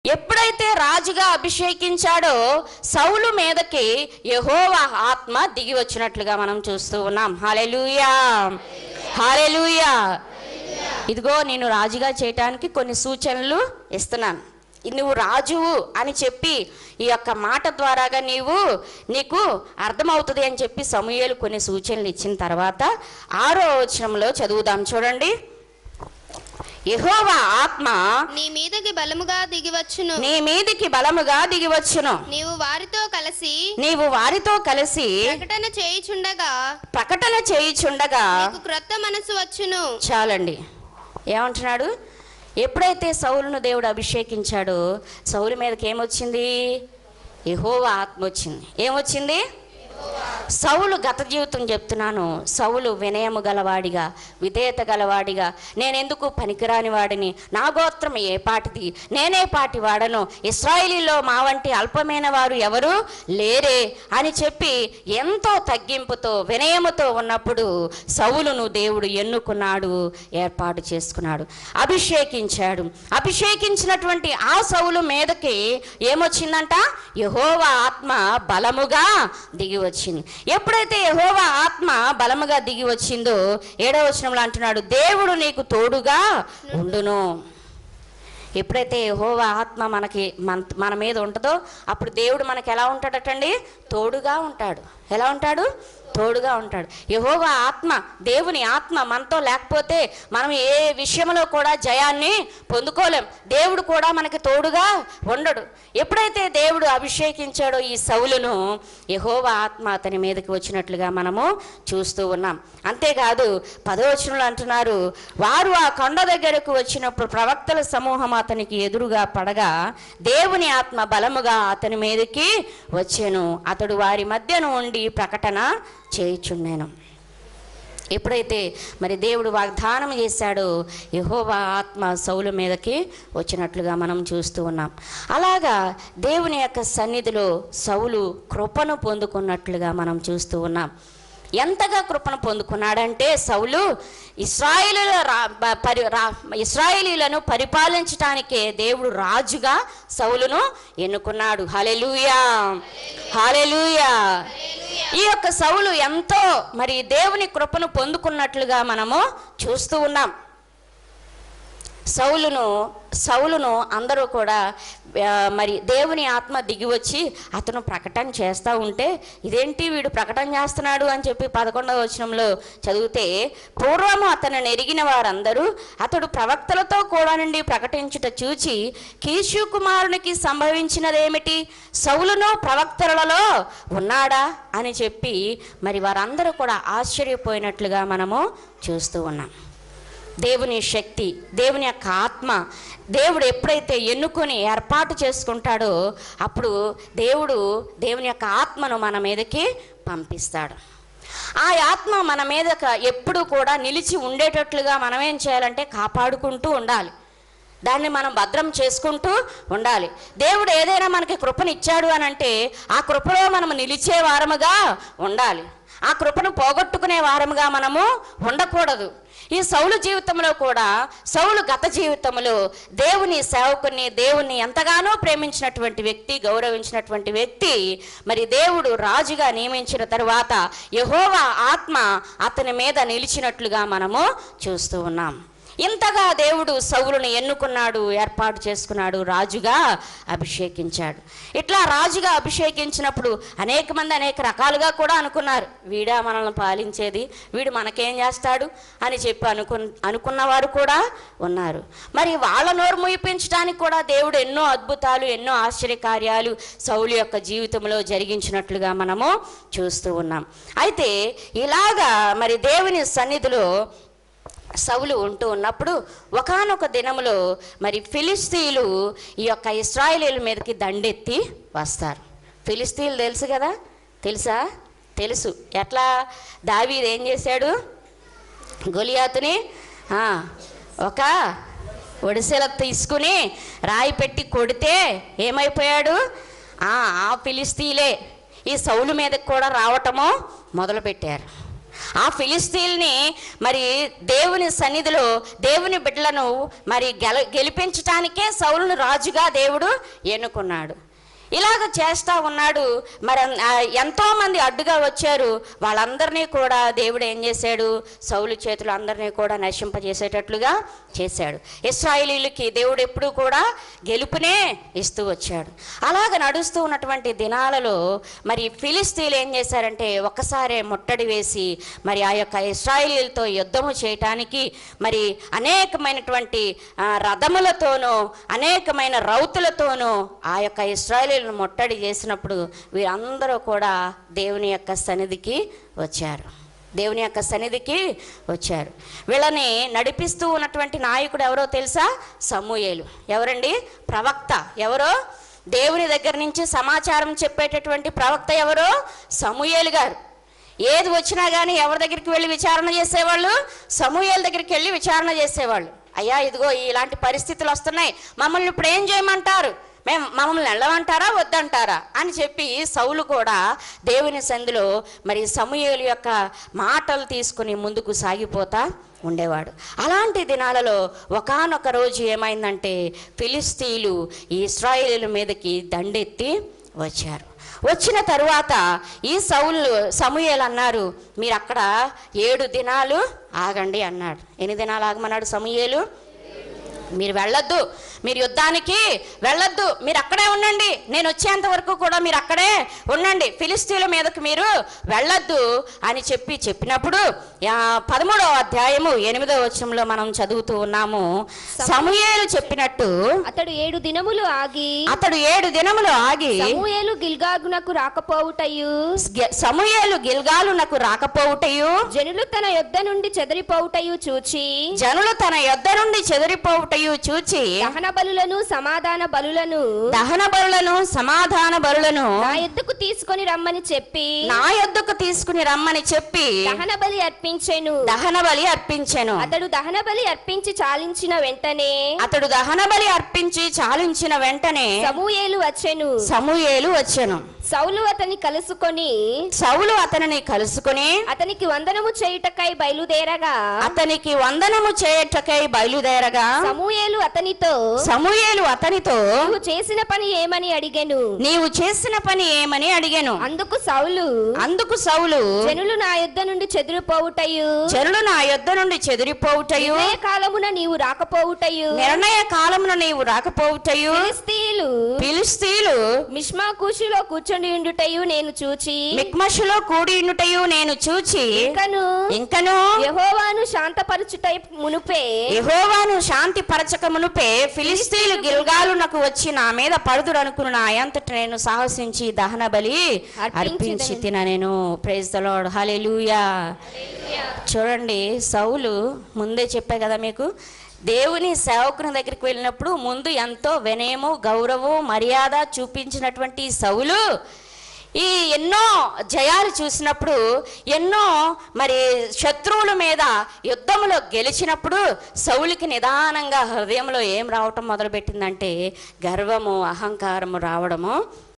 ఎప్పుడైతే రాజుగా అభిషేకించాడో సౌలు మీదకి యెహోవా ఆత్మ దిగి వచ్చినట్లుగా మనం చూస్తూ ఉన్నాం హాలెలూయా హాలెలూయా ఇదిగో నేను రాజుగా చేయటానికి కొన్ని సూచనలు ఇస్తున్నాను నువ్వు రాజువు అని చెప్పి ఈ యొక్క మాట ద్వారాగా నీవు నీకు అర్థమవుతుంది అని చెప్పి సమూయేలు కొన్ని సూచనలు ఇచ్చిన తర్వాత ఆరో వచనంలో చదువుదాం చూడండి యెహోవా ఆత్మ నీ మీదకి బలముగా దిగివచ్చును నీ మీదికి బలముగా దిగి వచ్చును నీవు వారితో కలిసి నీవు వారితో కలిసి ప్రకటన చేయుచుండగా ప్రకటన చేయుచుండగా నీకు క్రొత్త మనసు వచ్చును చాలండి ఏమంటున్నాడు ఎప్పుడైతే సౌలును దేవుడు అభిషేకించాడో సౌలు మీదకి ఏమొచ్చింది యెహోవా ఆత్మ వచ్చింది ఏమొచ్చింది సౌలు గత జీవితం చెప్తున్నాను సౌలు వినయము గలవాడిగా విధేయత గలవాడిగా నేనెందుకు పనికిరాని వాడిని నా గోత్రం ఏ పాటిది నేనే పాటి వాడను ఇస్రాయేలీలో మా వంటి అల్పమైన వారు ఎవరు లేరే అని చెప్పి ఎంతో తగ్గింపుతో వినయముతో ఉన్నప్పుడు సౌలును దేవుడు ఎన్నుకున్నాడు ఏర్పాటు చేసుకున్నాడు అభిషేకించాడు అభిషేకించినటువంటి ఆ సౌలు మీదకి ఏమొచ్చిందంట యహోవా ఆత్మ బలముగా దిగి వచ్చింది ఎప్పుడైతే యహోవా ఆత్మ బలముగా దిగి వచ్చిందో ఏడవ వచనంలో అంటున్నాడు దేవుడు నీకు తోడుగా ఉండును ఎప్పుడైతే యెహోవా ఆత్మ మనకి మన మన మీద ఉంటుందో అప్పుడు దేవుడు మనకి ఎలా ఉంటాడటండి తోడుగా ఉంటాడు ఎలా ఉంటాడు తోడుగా ఉంటాడు యెహోవా ఆత్మ దేవుని ఆత్మ మనతో లేకపోతే మనం ఏ విషయంలో కూడా జయాన్ని పొందుకోలేం దేవుడు కూడా మనకి తోడుగా ఉండడు ఎప్పుడైతే దేవుడు అభిషేకించాడో ఈ సౌలును యెహోవా ఆత్మ అతని మీదకి వచ్చినట్లుగా మనము చూస్తూ ఉన్నాం అంతేకాదు పదవచనంలో అంటున్నారు వారు ఆ కొండ దగ్గరకు వచ్చినప్పుడు ప్రవక్తల సమూహం అతనికి ఎదురుగా పడగా దేవుని ఆత్మ బలముగా అతని మీదకి వచ్చాను అతడు వారి మధ్యను ఉండి ప్రకటన చేయుచున్నాను ఎప్పుడైతే మరి దేవుడు వాగ్దానం చేశాడో యెహోవా ఆత్మ సౌలు మీదకి వచ్చినట్లుగా మనం చూస్తూ ఉన్నాం అలాగా దేవుని యొక్క సన్నిధిలో సౌలు కృపను పొందుకున్నట్లుగా మనం చూస్తూ ఉన్నాం ఎంతగా కృపను పొందుకున్నాడంటే సౌలు ఇస్రాయేలీల రా బ- పరి రా ఇస్రాయేలీలను పరిపాలించటానికే దేవుడు రాజుగా సౌలును ఎన్నుకున్నాడు హలెలూయా హలెలూయా ఈ యొక్క సౌలు ఎంతో మరి దేవుని కృపను పొందుకున్నట్లుగా మనము చూస్తూ ఉన్నాం సౌలును సౌలును అందరూ కూడా ఆ, మరి దేవుని ఆత్మ దిగి వచ్చి అతను ప్రకటన చేస్తూ ఉంటే ఇదేంటి వీడు ప్రకటన చేస్తున్నాడు అని చెప్పి పదకొండవ వచనంలో చదివితే పూర్వము అతను ఎరిగిన వారందరూ అతడు ప్రవక్తలతో కూడా నుండి ప్రకటించుట చూచి కీషు కుమారునికి సంభవించినదేమిటి సౌలును ప్రవక్తలలో ఉన్నాడా అని చెప్పి మరి వారందరూ కూడా ఆశ్చర్యపోయినట్లుగా మనము చూస్తూ ఉన్నాం దేవుని శక్తి దేవుని యొక్క ఆత్మ దేవుడు ఎప్పుడైతే ఎన్నుకొని ఏర్పాటు చేసుకుంటాడో అప్పుడు దేవుడు దేవుని యొక్క ఆత్మను మన మీదకి పంపిస్తాడు ఆ ఆత్మ మన మీద ఎప్పుడు కూడా నిలిచి ఉండేటట్లుగా మనం ఏం చేయాలంటే కాపాడుకుంటూ ఉండాలి దాన్ని మనం భద్రం చేసుకుంటూ ఉండాలి దేవుడు ఏదైనా మనకి కృపనిచ్చాడు అని అంటే ఆ కృపలో మనం నిలిచే వారముగా ఉండాలి ఆ కృపను పోగొట్టుకునే వారముగా మనము ఉండకూడదు ఈ సౌలు జీవితంలో కూడా సౌలు గత జీవితంలో దేవుని సేవకుని దేవుని ఎంతగానో ప్రేమించినటువంటి వ్యక్తి గౌరవించినటువంటి వ్యక్తి మరి దేవుడు రాజుగా నియమించిన తరువాత యహోవా ఆత్మ అతని మీద నిలిచినట్లుగా మనము చూస్తూ ఉన్నాం ఇంతగా దేవుడు సౌలుని ఎన్నుకున్నాడు ఏర్పాటు చేసుకున్నాడు రాజుగా అభిషేకించాడు ఇట్లా రాజుగా అభిషేకించినప్పుడు అనేక మంది అనేక రకాలుగా కూడా అనుకున్నారు వీడా మనల్ని పాలించేది వీడు మనకేం చేస్తాడు అని చెప్పి అనుకు అనుకున్నవారు కూడా ఉన్నారు మరి వాళ్ళ నోరు ముయిపించడానికి కూడా దేవుడు ఎన్నో అద్భుతాలు ఎన్నో ఆశ్చర్యకార్యాలు సౌలు యొక్క జీవితంలో జరిగించినట్లుగా మనము చూస్తూ ఉన్నాం అయితే ఇలాగా మరి దేవుని సన్నిధిలో సౌలు ఉంటూ ఉన్నప్పుడు ఒకానొక దినములో మరి ఫిలిస్తీన్లు ఈ యొక్క ఇస్రాయేలీల మీదకి దండెత్తి వస్తారు ఫిలిస్తీన్లు తెలుసు కదా తెలుసా తెలుసు ఎట్లా దావీదు ఏం చేశాడు గొలియాతుని ఆ, ఒక ఒడిసెల తీసుకుని రాయి పెట్టి కొడితే ఏమైపోయాడు ఆ ఆ ఫిలిస్తీలే ఈ సౌలు మీదకి కూడా రావటము మొదలుపెట్టారు ఆ ఫిలిస్తీన్ని మరి దేవుని సన్నిధిలో దేవుని బిడ్డలను మరి గెల గెలిపించటానికే సౌలును రాజుగా దేవుడు ఎన్నుకున్నాడు ఇలాగ చేస్తా ఉన్నాడు మరి ఆ, ఎంతో మంది అడ్డుగా వచ్చారు వాళ్ళందరినీ కూడా దేవుడు ఏం చేశాడు సౌలు చేతులు అందరినీ కూడా నశింపజేసేటట్లుగా చేశాడు ఇస్రాయిలీలకి దేవుడు ఎప్పుడూ కూడా గెలుపునే ఇస్తూ వచ్చాడు అలాగ నడుస్తూ ఉన్నటువంటి దినాలలో మరి ఫిలిస్తీన్లు ఏం చేశారంటే ఒక్కసారే ముట్టడి వేసి మరి ఆ యొక్క ఇస్రాయిలీలతో యుద్ధము చేయటానికి మరి అనేకమైనటువంటి ఆ, రథములతోనూ అనేకమైన రౌతులతోనూ ఆ యొక్క ఇస్రాయేలీలను ముట్టడి చేసినప్పుడు వీరందరూ కూడా దేవుని యొక్క సన్నిధికి వచ్చారు దేవుని యొక్క సన్నిధికి వచ్చారు వీళ్ళని నడిపిస్తూ ఉన్నటువంటి నాయకుడు ఎవరో తెలుసా సమూయేలు ఎవరండి ప్రవక్త ఎవరో దేవుని దగ్గర నుంచి సమాచారం చెప్పేటటువంటి ప్రవక్త ఎవరో సమూయేలు గారు ఏది వచ్చినా కానీ ఎవరి దగ్గరికి వెళ్ళి విచారణ చేసేవాళ్ళు సమూహల దగ్గరికి వెళ్ళి విచారణ చేసేవాళ్ళు అయ్యా ఇదిగో ఇలాంటి పరిస్థితులు వస్తున్నాయి మమ్మల్ని ఇప్పుడు ఏం చేయమంటారు మేము మమ్మల్ని వెళ్ళమంటారా వద్దంటారా అని చెప్పి సౌలు కూడా దేవుని సంధిలో మరి సమూహలు యొక్క మాటలు తీసుకుని ముందుకు సాగిపోతా ఉండేవాడు అలాంటి దినాలలో ఒకానొక రోజు ఏమైందంటే ఫిలిస్తీన్లు ఈ ఇస్రాయేలీల మీదకి దండెత్తి వచ్చారు వచ్చిన తరువాత ఈ సౌలు సమూయేలు అన్నారు మీరు అక్కడ ఏడు దినాలు ఆగండి అన్నాడు ఎన్ని దినాలు ఆగమన్నాడు సమూయేలు మీరు వెళ్ళొద్దు మీరు యుద్ధానికి వెళ్ళొద్దు మీరు అక్కడే ఉండండి నేను వచ్చేంత వరకు కూడా మీరు అక్కడే ఉండండి ఫిలిస్తీన్ల మీదకు మీరు వెళ్ళొద్దు అని చెప్పి చెప్పినప్పుడు ఆ, పదమూడవ అధ్యాయము ఎనిమిదవ వచనంలో మనం చదువుతూ ఉన్నాము సమూయేలు చెప్పినట్టు అతడు ఏడు దినములు ఆగి అతడు ఏడు దినములు ఆగి సమూయేలు గిల్గాగునకు రాకపోవుటయు గె- సమూయేలు గిల్గాలునకు రాకపోవుటయు జనులు తన యొద్ద నుండి చెదరిపోవుటయు చూచి జనులు తన యొద్ద నుండి చెదిరిపోవుటయు చూచి దహన బలులను సమాధాన బలులను దహన బలులను సమాధాన బలులను నా ఎద్దుకు తీసుకొని రమ్మని చెప్పి నా యొద్దకు తీసుకుని రమ్మని చెప్పి దహన బలి అర్పించెను దహన బలి అర్పించెను అతడు దహన బలి అర్పించి చాలించిన వెంటనే అతడు దహన బలి అర్పించి చాలించిన వెంటనే సమూయేలు వచ్చెను సమూయేలు వచ్చెను సౌలు అతని కలుసుకొని సౌలు అతనిని కలుసుకుని అతనికి వందనము చేయుటకై బయలుదేరగా అతనికి వందనము చేయటకై బయలుదేరగా సమూయేలు అతనితో సమూయేలు అతనితో నువ్వు చేసిన పని ఏమని అడిగెను నీవు చేసిన పని ఏమని అడిగాను అందుకు సౌలు అందుకు సౌలు జనులు నా యుద్ధ నుండి చెదిరిపోవుటయు చెరులు నా యొద్ద నుండి చెదిరిపోవుటయు నిర్ణయ కాలమున నీవు రాకపోవుటయు నిర్ణయ కాలమున నీవు రాకపోవుటయు ఫిలిస్తీయులు ఫిలిస్తీన్లు మిష్మా కూషులో కూర్చొని ఉండుటయు నేను చూచి మిక్మషులో కూడి ఉండుటయు నేను చూచి ఇంకను ఇంకను యెహోవాను శాంతపరచుటై మునుపే యెహోవాను శాంతి పరచక మునుపే ఫిలిస్తీన్లు గిల్గాలునకు వచ్చి నా మీద పడుదురు అనుకుని నా అంతట నేను సాహసించి దహన బలి అర్పించి తిన నేను ప్రైజ్ ద లార్డ్ హల్లెలూయా చూడండి సౌలు ముందే చెప్పా కదా మీకు దేవుని సేవకుని దగ్గరికి వెళ్ళినప్పుడు ముందు ఎంతో వినయము గౌరవం మర్యాద చూపించినటువంటి ఈ సౌలు ఈ ఎన్నో జయాలు చూసినప్పుడు ఎన్నో మరి శత్రువుల మీద యుద్ధంలో గెలిచినప్పుడు సౌలికి నిదానంగా హృదయంలో ఏం రావటం మొదలుపెట్టిందంటే గర్వము అహంకారము రావడము